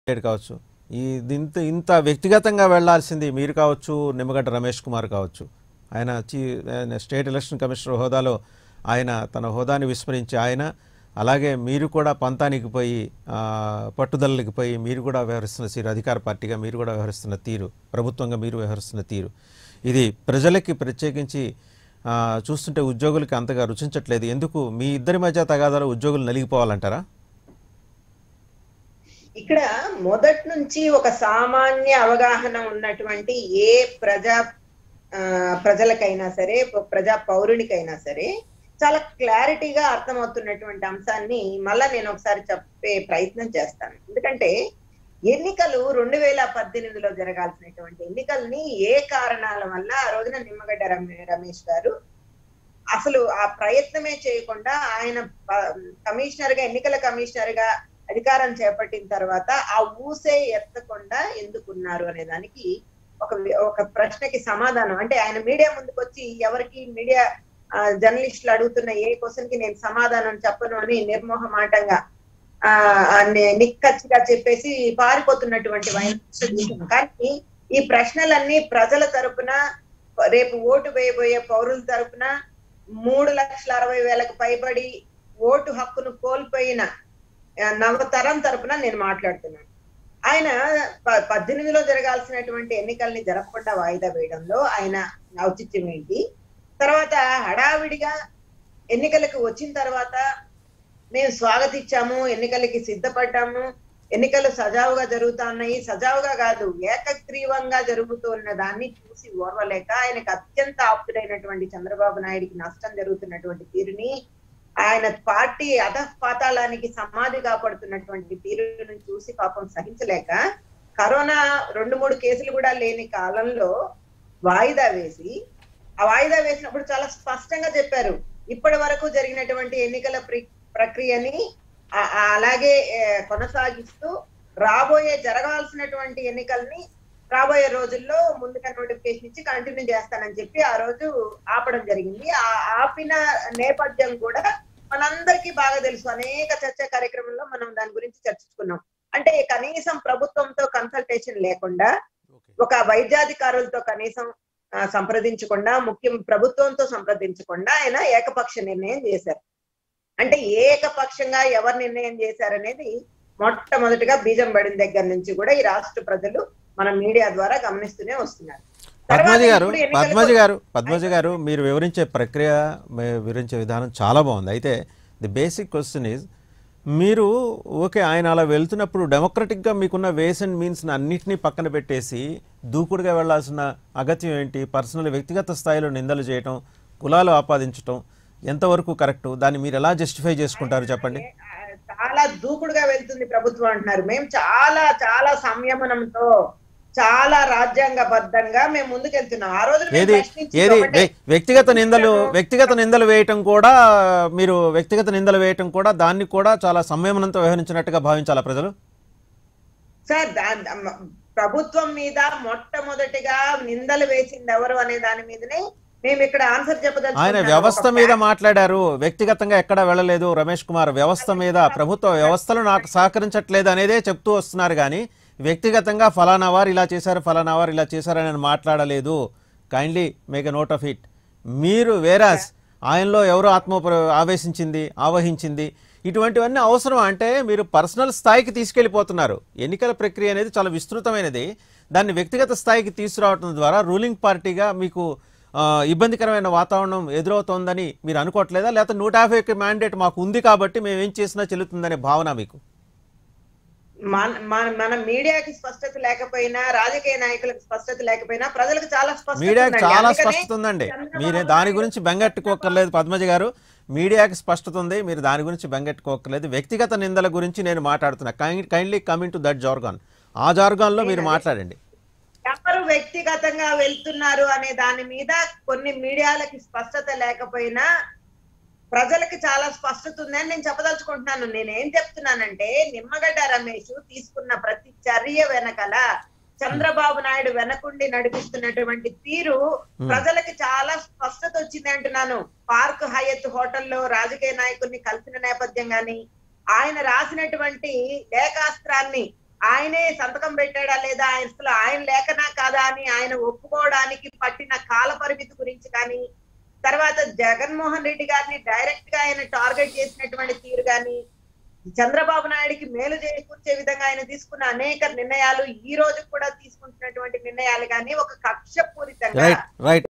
నాయుడు కావచ్చు ఈ ఇంత ఇంత వ్యక్తిగతంగా వెళ్లాల్సింది మీరు కావచ్చు నిమ్మగడ్డ రమేష్ కుమార్ కావచ్చు ఆయన చీ ఆయన స్టేట్ ఎలక్షన్ కమిషనర్ హోదాలో ఆయన తన హోదాని విస్మరించి ఆయన అలాగే మీరు కూడా పంతానికి పోయి ఆ, పట్టుదలకి పోయి మీరు కూడా వ్యవహరిస్తున్న తీరు అధికార పార్టీగా మీరు కూడా వ్యవహరిస్తున్న తీరు ప్రభుత్వంగా మీరు వ్యవహరిస్తున్న తీరు ఇది ప్రజలకి ప్రత్యేకించి ఆ, చూస్తుంటే ఉద్యోగులకి అంతగా రుచించట్లేదు ఎందుకు మీ ఇద్దరి మధ్య తగాదాలో ఉద్యోగులు నలిగిపోవాలంటారా ఇక్కడ మొదటి నుంచి ఒక సామాన్య అవగాహన ఉన్నటువంటి ఏ ప్రజా ఆ, ప్రజలకైనా సరే ఒక ప్రజా పౌరునికైనా సరే చాలా క్లారిటీగా అర్థమవుతున్నటువంటి అంశాన్ని మళ్ళా నేను ఒకసారి చెప్పే ప్రయత్నం చేస్తాను ఎందుకంటే ఎన్నికలు రెండు వేల పద్దెనిమిదిలో జరగాల్సినటువంటి ఎన్నికల్ని ఏ కారణాల వల్ల ఆ రోజున నిమ్మగడ్డ రమే- రమేష్ గారు అసలు ఆ ప్రయత్నమే చేయకుండా ఆయన ప- కమిషనర్ గా ఎన్నికల కమిషనర్ గా అధికారం చేపట్టిన తర్వాత ఆ ఊసే ఎత్తకుండా ఎందుకున్నారు అనే దానికి ఒక ఒక ప్రశ్నకి సమాధానం అంటే ఆయన మీడియా ముందుకు వచ్చి ఎవరికి మీడియా జర్నలిస్టులు అడుగుతున్న ఏ క్వశ్చన్ కి నేను సమాధానం చెప్పను అని నిర్మోహమాటంగా ఆ ఆ ని- నిక్కచ్చిగా చెప్పేసి పారిపోతున్నటువంటి వైద్యం కానీ ఈ ప్రశ్నలన్నీ ప్రజల తరపున రేపు ఓటు వేయబోయే పౌరుల తరపున మూడు లక్షల అరవై వేలకు పైబడి ఓటు హక్కును కోల్పోయిన ఆ, నవతరం తరపున నేను మాట్లాడుతున్నాను ఆయన ప- పద్దెనిమిదిలో జరగాల్సినటువంటి ఎన్నికల్ని జరగకుండా వాయిదా వేయడంలో ఆయన ఔచిత్యం ఏంటి తర్వాత హడావిడిగా ఎన్నికలకు వచ్చిన తర్వాత మేము స్వాగతించాము ఎన్నికలకి సిద్ధపడ్డాము ఎన్నికలు సజావుగా జరుగుతా ఉన్నాయి సజావుగా కాదు ఏకగ్రీవంగా జరుగుతున్న దాన్ని చూసి ఓర్వలేక ఆయనకు అత్యంత ఆప్తుడైనటువంటి చంద్రబాబు నాయుడికి నష్టం జరుగుతున్నటువంటి తీరుని ఆయన పార్టీ అధపాతాళానికి సమాధి కాపాడుతున్నటువంటి తీరును చూసి పాపం సహించలేక కరోనా రెండు మూడు కేసులు కూడా లేని కాలంలో వాయిదా వేసి ఆ వాయిదా వేసినప్పుడు చాలా స్పష్టంగా చెప్పారు ఇప్పటి వరకు జరిగినటువంటి ఎన్నికల ప్రి- ప్రక్రియని ఆ- ఆ అలాగే ఏ, కొనసాగిస్తూ రాబోయే జరగాల్సినటువంటి ఎన్నికల్ని రాబోయే రోజుల్లో ముందుగా నోటిఫికేషన్ ఇచ్చి కంటిన్యూ చేస్తానని చెప్పి ఆ రోజు ఆపడం జరిగింది ఆ ఆపిన నేపథ్యం కూడా మనందరికీ బాగా తెలుసు అనేక చర్చా కార్యక్రమంలో మనం దాని గురించి చర్చించుకున్నాం అంటే కనీసం ప్రభుత్వంతో కన్సల్టేషన్ లేకుండా ఒక వైద్యాధికారులతో కనీసం ఆ, సంప్రదించకుండా ముఖ్యం ప్రభుత్వంతో సంప్రదించకుండా ఆయన ఏకపక్ష నిర్ణయం చేశారు అంటే ఏకపక్షంగా ఎవరు నిర్ణయం చేశారనేది మొట్టమొదటిగా బీజం పడిన దగ్గర నుంచి కూడా ఈ రాష్ట్ర ప్రజలు మన మీడియా ద్వారా గమనిస్తూనే వస్తున్నారు పద్మజ తర్వాత గారు ఇప్పుడు ఎన్నికలకు- పద్మజ గారు పద్మజ గారు మీరు వివరించే ప్రక్రియ మీ- వివరించే విధానం చాలా బాగుంది అయితే ది బేసిక్ క్వశ్చన్ ఈజ్ మీరు ఓకే ఆయన అలా వెళ్తున్నప్పుడు డెమోక్రటిక్గా మీకున్న వేస్ అండ్ మీన్స్ అన్నింటినీ పక్కన పెట్టేసి దూకుడుగా వెళ్లాల్సిన అగత్యం ఏంటి పర్సనల్ వ్యక్తిగత స్థాయిలో నిందలు చేయటం కులాలు ఆపాదించటం ఎంతవరకు కరెక్ట్ దాన్ని మీరు ఎలా జస్టిఫై చేసుకుంటారు చెప్పండి ఆ, చాలా దూకుడుగా వెళ్తుంది ప్రభుత్వం అంటున్నారు మేము చాలా చాలా సంయమనంతో చాలా రాజ్యాంగబద్ధంగా మేము ముందుకెళ్తున్నాం ఆ రోజు మేము ఏది ప్రశ్నించింది ఏది ఒకటే. వ్య- వ్యక్తిగత నిందలు వ్యక్తిగత నిందలు వేయటం కూడా మీరు వ్యక్తిగత నిందలు వేయటం కూడా దాన్ని కూడా చాలా సంయమనంతో వ్యవహరించినట్టుగా భావించాలా ప్రజలు సార్ దా- దా- ప్రభుత్వం మీద మొట్టమొదటిగా నిందలు వేసింది ఎవరు అనే దాని మీదనే మేము ఇక్కడ ఆన్సర్ ఆయన చెప్పదలుచుకుంటున్నాం. వ్యవస్థ ఒక మీద మాట్లాడారు వ్యక్తిగతంగా ఎక్కడా వెళ్ళలేదు రమేష్ కుమార్ వ్యవస్థ మీద ప్రభుత్వ వ్యవస్థలు నాకు సహకరించట్లేదు అనేదే చెప్తూ వస్తున్నారు కానీ వ్యక్తిగతంగా ఫలానా వారు ఇలా చేశారు ఫలానా వారు ఇలా చేశారని ఆయన మాట్లాడలేదు kindly make a note of it మీరు వేరాస్ ఆయనలో ఎవరు ఆత్మ ప్ర- ఆవేశించింది ఆవహించింది ఇటువంటివన్నీ అవసరం అంటే మీరు పర్సనల్ స్థాయికి తీసుకెళ్ళిపోతున్నారు ఎన్నికల ప్రక్రియ అనేది చాలా విస్తృతమైనది దాన్ని వ్యక్తిగత స్థాయికి తీసుకురావడం ద్వారా రూలింగ్ పార్టీగా మీకు ఆ, ఇబ్బందికరమైన వాతావరణం ఎదురవుతోందని మీరు అనుకోవట్లేదా లేకపోతే నూట యాభై ఒక్క మ్యాండేట్ మాకు ఉంది కాబట్టి మేము ఏం చేసినా చెల్లుతుందనే భావన మీకు మన మన- మన మీడియాకి స్పష్టత లేకపోయినా రాజకీయ నాయకులకు స్పష్టత లేకపోయినా ప్రజలకు చాలా స్పష్టత మీడియాకి ఉందండి. చాలా అందుకనే స్పష్టత ఉందండి చంద్రబాబు మీరే దాని గురించి బెంగెట్టుకోకర్లేదు పద్మజ గారు మీడియాకి స్పష్టత ఉంది మీరు దాని గురించి బెంగెట్టుకోకర్లేదు వ్యక్తిగత నిందల గురించి నేను మాట్లాడుతున్నా kindly coming to that jargon ఆ జార్గాన్లో మీరు మాట్లాడండి ఎవరు వ్యక్తిగతంగా వెళ్తున్నారు అనే దాని మీద కొన్ని మీడియాలకి స్పష్టత లేకపోయినా ప్రజలకి చాలా స్పష్టత ఉందని నేను చెప్పదలుచుకుంటున్నాను నేనేం చెప్తున్నానంటే నిమ్మగడ్డ రమేష్ తీసుకున్న ప్రతి చర్య వెనకల చంద్రబాబు నాయుడు వెనకుండి నడిపిస్తున్నటువంటి తీరు ప్రజలకి చాలా స్పష్టత వచ్చింది అంటున్నాను పార్క్ హయత్ హోటల్లో రాజకీయ నాయకుల్ని కలిసిన నేపథ్యం గాని ఆయన రాసినటువంటి లేఖాస్త్రాన్ని ఆయనే సంతకం పెట్టాడా లేదా ఆయన అసలు ఆయన లేఖనా కాదా అని ఆయన ఒప్పుకోవడానికి పట్టిన కాల పరిమితి గురించి కానీ తర్వాత జగన్మోహన్ రెడ్డి గారిని డైరెక్ట్ గా ఆయన టార్గెట్ చేసినటువంటి తీరు కానీ చంద్రబాబు నాయుడికి మేలు చేకూర్చే విధంగా ఆయన తీసుకున్న అనేక నిర్ణయాలు ఈ రోజు కూడా తీసుకుంటున్నటువంటి నిర్ణయాలు కానీ ఒక కక్ష పూరితంగా రైట్ రైట్